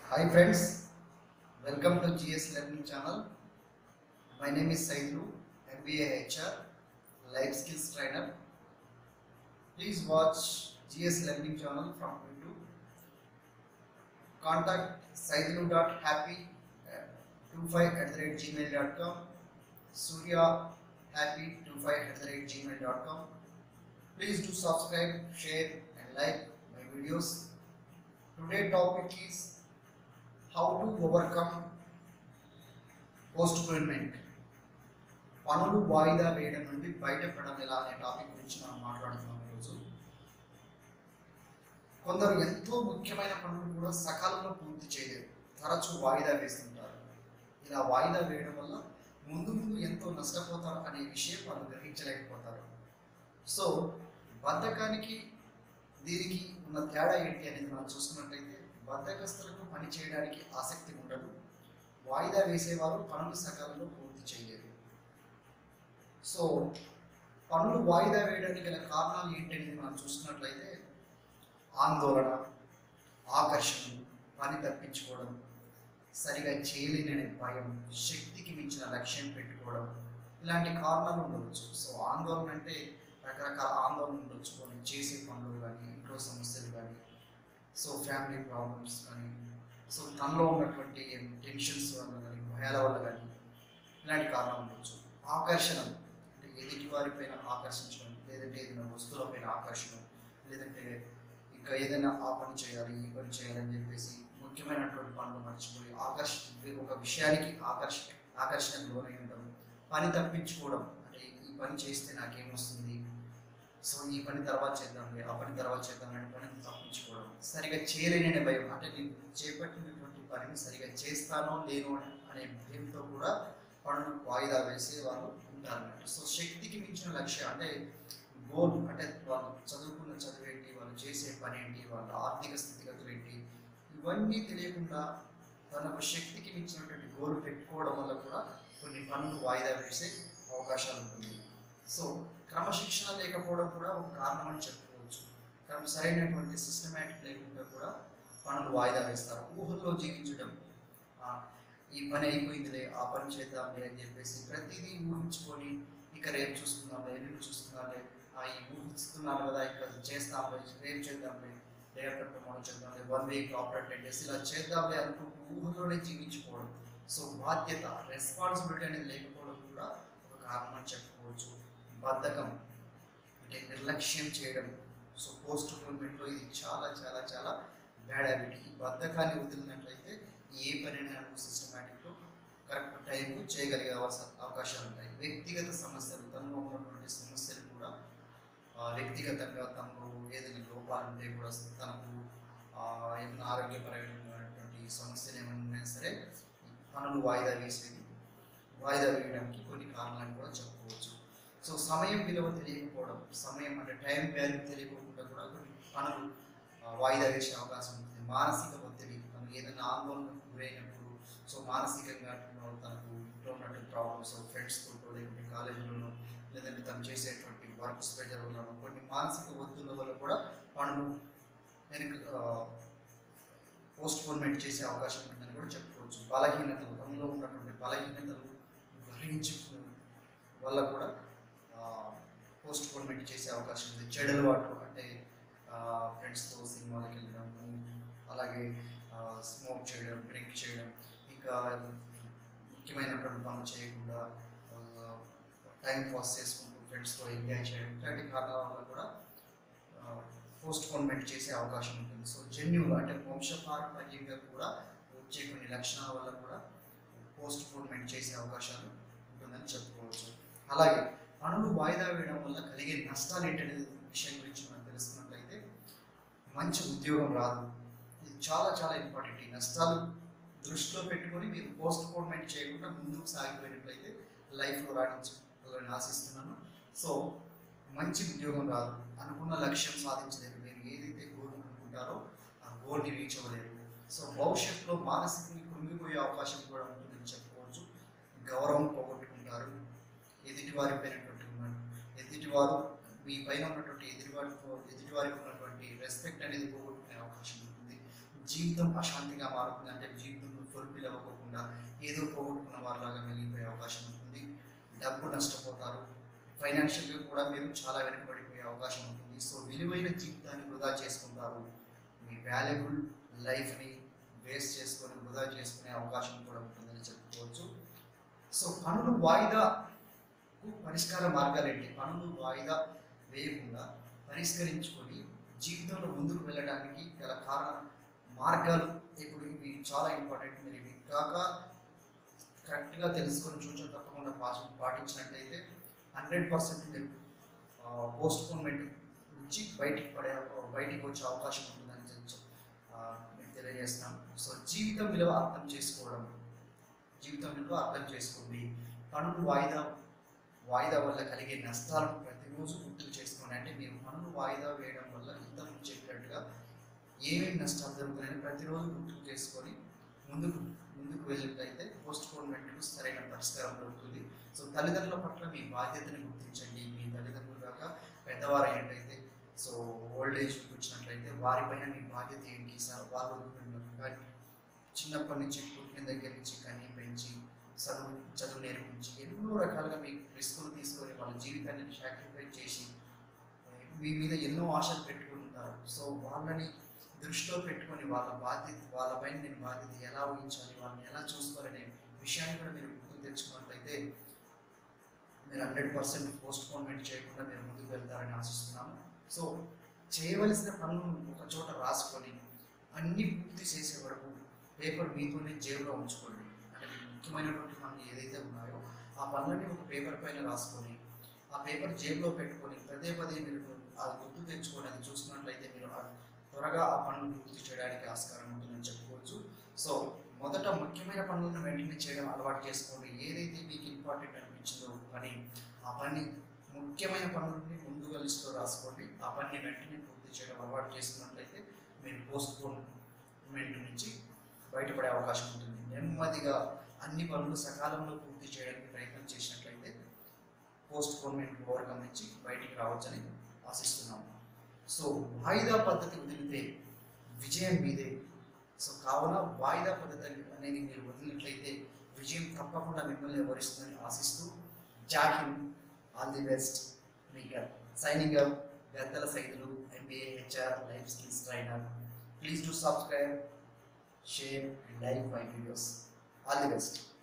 Hi friends, welcome to GS Learning channel. My name is Saidu, MBA HR, Life Skills Trainer. Please watch GS Learning channel from YouTube. Contact saidu.happy at 25 at the rate gmail.com, surya happy 25 at the rate gmail.com. Please do subscribe, share and like my videos. Today topic is how to overcome postponement పనులు వాయిదా వేయడం నుండి బయటపడడం ఎలా అనే topic గురించి మనం మాట్లాడుతున్నాం ఈరోజు కొందరు ఎంతో ముఖ్యమైన పనులు కూడా సకాలంలో పూర్తి చేయలేరు తరచూ వాయిదా వేస్తుంటారు ఇలా వాయిదా వేయడం వల్ల ముందు ముందు ఎంతో నష్టపోతారు అనే విషయం వాళ్ళు గ్రహించలేకపోతారు సో బద్ధకానికి దీనికి ఉన్న తేడా ఏంటి అనేది మనం చూసుకున్నట్లయితే బద్ధకస్తులకు పని చేయడానికి ఆసక్తి ఉండదు వాయిదా వేసేవారు పనులు సకాలంలో పూర్తి చేయలేరు సో పనులు వాయిదా వేయడానికి గల కారణాలు ఏంటి అనేది మనం చూసుకున్నట్లయితే ఆందోళన ఆకర్షణ పని తప్పించుకోవడం సరిగా చేయలేననే భయం శక్తికి మించిన లక్ష్యం పెట్టుకోవడం ఇలాంటి కారణాలు ఉండవచ్చు సో ఆందోళన అంటే రకరకాల ఆందోళన ఉండొచ్చు కొన్ని చేసే పనులు కానీ ఇంట్లో సమస్యలు కానీ సో ఫ్యామిలీ ప్రాబ్లమ్స్ కానీ సో తనలో ఉన్నటువంటి టెన్షన్స్ వల్ల కానీ భయాల వల్ల కానీ ఇలాంటి కారణాలు ఉండొచ్చు ఆకర్షణ అంటే ఎదుటి వారిపైన ఆకర్షించడం లేదంటే ఏదైనా వస్తువులపైన ఆకర్షణ లేదంటే ఇంకా ఏదైనా ఆ పని చేయాలి ఈ పని చేయాలని చెప్పేసి ముఖ్యమైనటువంటి పనులు మర్చిపోయి ఆకర్ష ఒక విషయానికి ఆకర్ష ఆకర్షణకు లోనై ఉండడం పని తప్పించుకోవడం అంటే ఈ పని చేస్తే నాకేమొస్తుంది సో ఈ పని తర్వాత చేద్దాంలే ఆ పని తర్వాత చేద్దాం అనే పనిని తప్పించుకోవడం సరిగా చేయలేననే భయం అంటే నేను చేపట్టినటువంటి పనిని సరిగా చేస్తానో లేనో అనే భయంతో కూడా పనులు వాయిదా వేసే వాళ్ళు ఉంటారు సో శక్తికి మించిన లక్ష్యం అంటే గోల్ అంటే వాళ్ళు చదువుకున్న చదువు ఏంటి వాళ్ళు చేసే పని ఏంటి వాళ్ళ ఆర్థిక స్థితిగతులు ఏంటి ఇవన్నీ తెలియకుండా తనకు శక్తికి మించినటువంటి గోల్ పెట్టుకోవడం వల్ల కూడా కొన్ని పనులు వాయిదా వేసే అవకాశాలు ఉంటుంది సో క్రమశిక్షణ లేకపోవడం కూడా ఒక కారణం అని చెప్పుకోవచ్చు క్రమ సరైనటువంటి సిస్టమేటిక్ లేకుండా కూడా పనులు వాయిదా వేస్తారు ఊహల్లో జీవించడం ఆ, ఈ పని అయిపోయిందిలే ఆ పని చేద్దాంలే అని చెప్పేసి ప్రతిదీ ఊహించుకొని ఇక రేపు చూసుకుందాంలే ఎల్లుండి చూసుకుందాంలే ఆ ఈ ఊహిస్తున్నాను కదా ఇక చేస్తాంలే రేపు చేద్దాంలే రేపటి మనం చేద్దాంలే one week after ten days ఇలా చేద్దాంలే అనుకుంటూ ఊహలోనే జీవించుకోవడం సో బాధ్యత రెస్పాన్సిబిలిటీ అనేది లేకపోవడం కూడా ఒక కారణం అని చెప్పుకోవచ్చు బద్ధకం అంటే నిర్లక్ష్యం చేయడం సో పోస్ట్ పోన్మెంట్లో ఇది చాలా చాలా చాలా బ్యాడ్ హ్యాబిట్ ఈ బద్ధకాన్ని వదిలినట్లయితే ఏ పనైనా సిస్టమేటిక్లో కరెక్ట్ టైంకు చేయగలిగే అవస- అవకాశాలు ఉంటాయి వ్యక్తిగత సమస్యలు తనలో ఉన్నటువంటి సమస్యలు కూడా ఆ, వ్యక్తిగతంగా తనకు ఏదైనా లోపాలు ఉంటే కూడా తనకు ఆ, ఏమైనా ఆరోగ్యపరమైనటువంటి సమస్యలు ఏమైనా ఉన్నా సరే పనులు వాయిదా వేసేది వాయిదా వేయడానికి కొన్ని కారణాలు కూడా చెప్పుకోవచ్చు సో సమయం విలువ తెలియకపోవడం సమయం అంటే టైం వాల్యూ తెలియకుండా కూడా కొన్ని పనులు ఆ, వాయిదా వేసే అవకాశం ఉంటుంది మానసిక ఒత్తిడి తను ఏదైనా ఆందోళనకు గురైనప్పుడు సో మానసికంగా తనకు ఇంట్లో ఉన్నటువంటి ప్రాబ్లమ్స్ ఫ్రెండ్స్ తోటో లేకుంటే కాలేజీలోనో లేదంటే తను చేసేటువంటి వర్క్ ప్రెజర్ వల్ల కొన్ని మానసిక ఒత్తిళ్ళ వల్ల కూడా పనులు వెనక పోస్ట్ పోన్మెంట్ చేసే అవకాశం ఉంటుందని కూడా చెప్పుకోవచ్చు బలహీనతలు తనలో ఉన్నటువంటి బలహీనతలు గ్రహించుకున్న వల్ల కూడా పోస్ట్ పోన్మెంట్ చేసే అవకాశం ఉంది చెడు అలవాటు అంటే ఫ్రెండ్స్తో సినిమాలకు వెళ్ళడం అలాగే స్మోక్ చేయడం డ్రింక్ చేయడం ఇంకా ముఖ్యమైనటువంటి పనులు చేయకుండా టైం పాస్ చేసుకుంటూ ఫ్రెండ్స్తో ఎంజాయ్ చేయడం ఇలాంటి కారణాల వల్ల కూడా పోస్ట్ పోన్మెంట్ చేసే అవకాశం ఉంటుంది సో జన్యువులు అంటే వంశపారంపర్యంగా కూడా వచ్చే కొన్ని లక్షణాల వల్ల కూడా పోస్ట్ పోన్మెంట్ చేసే అవకాశాలు ఉంటుందని చెప్పుకోవచ్చు అలాగే పనులు వాయిదా వేయడం వల్ల కలిగే నష్టాలు ఏంటనే విషయం గురించి మనం తెలుసుకున్నట్లయితే మంచి ఉద్యోగం రాదు ఇది చాలా చాలా ఇంపార్టెంట్ ఈ నష్టాలు దృష్టిలో పెట్టుకొని మీరు పోస్ట్ పోన్మెంట్ చేయకుండా ముందుకు సాగిపోయినట్లయితే లైఫ్లో రాణించాలని ఆశిస్తున్నాను సో మంచి ఉద్యోగం రాదు అనుకున్న లక్ష్యం సాధించలేరు మీరు ఏదైతే గోల్ అనుకుంటారో ఆ గోల్ని రీచ్ అవ్వలేరు సో భవిష్యత్తులో మానసికంగా కృంగిపోయే అవకాశం కూడా ఉంటుందని చెప్పుకోవచ్చు గౌరవం పోగొట్టుకుంటారు ఎదుటివారి పైనటువంటి ఉన్న- ఎదుటివారు మీ పైన ఉన్నటువంటి ఎదుటివారి ఎదుటివారికి ఉన్నటువంటి రెస్పెక్ట్ అనేది పోగొట్టుకునే అవకాశం ఉంటుంది జీవితం అశాంతిగా మారుతుంది అంటే జీవితం ఫుల్ఫిల్ అవ్వకుండా ఏదో పోగొట్టుకున్న వారిలాగా మిగిలిపోయే అవకాశం ఉంటుంది డబ్బు నష్టపోతారు ఫైనాన్షియల్గా కూడా మీరు చాలా వెనుకబడిపోయే అవకాశం ఉంటుంది సో విలువైన జీవితాన్ని వృధా చేసుకుంటారు మీ వాల్యుబుల్ లైఫ్ని వేస్ట్ చేసుకొని వృధా చేసుకునే అవకాశం కూడా ఉంటుందని చెప్పుకోవచ్చు సో పనులు వాయిదాకు పరిష్కార మార్గాలు ఏంటి పనులు వాయిదా వేయకుండా పరిష్కరించుకొని జీవితంలో ముందుకు వెళ్ళడానికి గల కారణ మార్గాలు ఇప్పుడు ఇవి చాలా ఇంపార్టెంట్ మీరు ఇవి కాక కరెక్ట్గా తెలుసుకొని చూచో తప్పకుండా పాస్ పాటించినట్లయితే హండ్రెడ్ పర్సెంట్ మీరు పోస్ట్పోన్మెంట్ నుంచి బయటికి పడే బయటికి వచ్చే అవకాశం ఉంటుందని చెప్- ఆ, మీకు తెలియజేస్తున్నాం సో జీవితం విలువ అర్థం చేసుకోవడం జీవితం విలువ అర్థం చేసుకోండి పనులు వాయిదా వాయిదా వల్ల కలిగే నష్టాలను ప్రతిరోజు గుర్తు చేసుకోండి అంటే మీరు పనులు వాయిదా వేయడం వల్ల ఇంతకు చెప్పినట్టుగా ఏమేమి నష్టాలు జరుగుతున్నాయని ప్రతిరోజు గుర్తు చేసుకొని ముందుకు ముందుకు వెళ్ళినట్లయితే పోస్ట్ పోన్మెంట్కు సరైన పరిష్కారం దొరుకుతుంది సో తల్లిదండ్రుల పట్ల మీ బాధ్యతని గుర్తించండి మీ తల్లిదండ్రులు కాక పెద్దవారు అయినట్లయితే సో ఓల్డ్ ఏజ్ వచ్చినట్లయితే వారిపైన మీ బాధ్యత ఏంటి సార్ వాళ్ళు కానీ చిన్నప్పటి నుంచి పుట్టిన దగ్గర నుంచి కనీ పెంచి చదువు చదువు నేర్పించి ఎన్నో రకాలుగా మీకు రిస్కులు తీసుకొని వాళ్ళ జీవితాన్ని సాక్రిఫైస్ చేసి మీ మీద ఎన్నో ఆశలు పెట్టుకుని ఉంటారు సో వాళ్ళని దృష్టిలో పెట్టుకొని వాళ్ళ బాధ్యత వాళ్ళపైన నేను బాధ్యత ఎలా ఊహించాలి వాళ్ళని ఎలా చూసుకోవాలనే విషయాన్ని కూడా మీరు గుర్తు తెచ్చుకున్నట్లయితే మీరు హండ్రెడ్ పర్సెంట్ పోస్ట్ పోన్మెంట్ చేయకుండా మీరు ముందుకు వెళ్తారని ఆశిస్తున్నాము సో చేయవలసిన పనులను ఒక చోట రాసుకొని అన్ని పూర్తి చేసే వరకు పేపర్ మీతోనే జేబులో ఉంచుకోండి అంటే మీకు ముఖ్యమైనటువంటి పనులు ఏదైతే ఉన్నాయో ఆ పనులన్నీ ఒక పేపర్ పైన రాసుకొని ఆ పేపర్ జేబులో పెట్టుకొని పదే పదే మీరు అది గుర్తు తెచ్చుకొని అది చూసుకున్నట్లయితే మీరు ఆ త్వరగా ఆ పనులు పూర్తి చేయడానికి ఆస్కారం ఉంటుందని చెప్పుకోవచ్చు సో మొదట ముఖ్యమైన పనులను వెంటనే చేయడం అలవాటు చేసుకోండి ఏదైతే మీకు ఇంపార్టెంట్ అనిపించిందో పని ఆ పని ముఖ్యమైన పనులని ముందుగా లిస్టులో రాసుకోండి ఆ పనిని వెంటనే పూర్తి చేయడం అలవాటు చేసుకున్నట్లయితే మీరు పోస్ట్ పోన్మెంట్ నుంచి బయటపడే అవకాశం ఉంటుంది నెమ్మదిగా అన్ని పనులు సకాలంలో పూర్తి చేయడానికి ప్రయత్నం చేసినట్లయితే పోస్ట్ పోన్మెంట్ ఓవర్కమ్ నుంచి బయటికి రావచ్చని ఆశిస్తున్నాము సో వాయిదా పద్ధతి వదిలితే విజయం మీదే సో కావున వాయిదా పద్ధతి అనేది మీరు వదిలినట్లయితే విజయం తప్పకుండా మిమ్మల్ని వరిస్తుందని ఆశిస్తూ జాకిన్ ఆల్ ది బెస్ట్ మీకు signing up Gaddala Saidulu MBA HR life skills trainer please do subscribe share and like my videos all the best